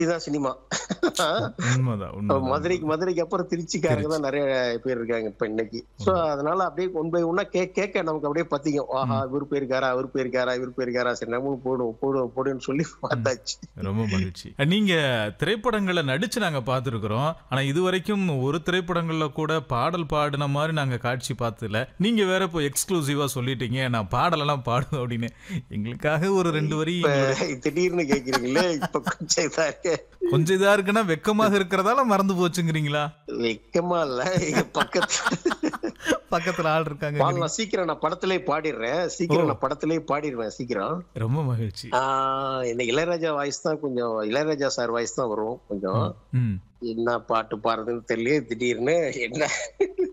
இதுதான் சினிமா உண்மைதான் உண்மைதான் மதுரைக்கு மதுரைக்கு அப்புறம் திருச்சிக்காரங்க தான் நிறைய பேர் இருக்காங்க இப்ப இன்னைக்கு சோ அதனால அப்படியே ஒன் பை ஒன்னா கேட்க கேட்க நமக்கு அப்படியே பத்திக்கும் ஆஹா இவர் போயிருக்காரா அவர் போயிருக்காரா இவர் போயிருக்காரா சரி நம்மளும் போடுவோம் போடுவோம் போடுன்னு சொல்லி பார்த்தாச்சு ரொம்ப மகிழ்ச்சி நீங்க திரைப்படங்களை நடிச்சு நாங்க பார்த்துருக்குறோம் ஆனா இது வரைக்கும் ஒரு திரைப்படங்கள்ல கூட பாடல் பாடின மாதிரி நாங்க காட்சி பார்த்ததில்ல நீங்க வேற இப்போ எக்ஸ்க்ளூசிவா சொல்லிட்டீங்க நான் பாடலெல்லாம் பாடுவேன் அப்படின்னு எங்களுக்காக ஒரு ரெண்டு வரி இப்ப திடீர்னு கேக்குறீங்களே இப்ப கொஞ்சம் இதா இருக்கு கொஞ்சம் இதா இருக்குன்னா வெக்கமாக இருக்கிறதால மறந்து போச்சுங்கிறீங்களா வெக்கமா இல்ல எங்க பக்கத்துல பக்கத்துல ஆள் இருக்காங்க பாடலாம் சீக்கிரம் நான் படத்திலே பாடிடுறேன் சீக்கிரம் நான் படத்திலே பாடிடுவேன் சீக்கிரம் ரொம்ப மகிழ்ச்சி ஆஹ் இந்த இளையராஜா வாய்ஸ் தான் கொஞ்சம் இளையராஜா சார் வாய்ஸ் தான் வரும் கொஞ்சம் ம் என்ன பாட்டு பாடுறதுன்னு தெரியல திடீர்னு என்ன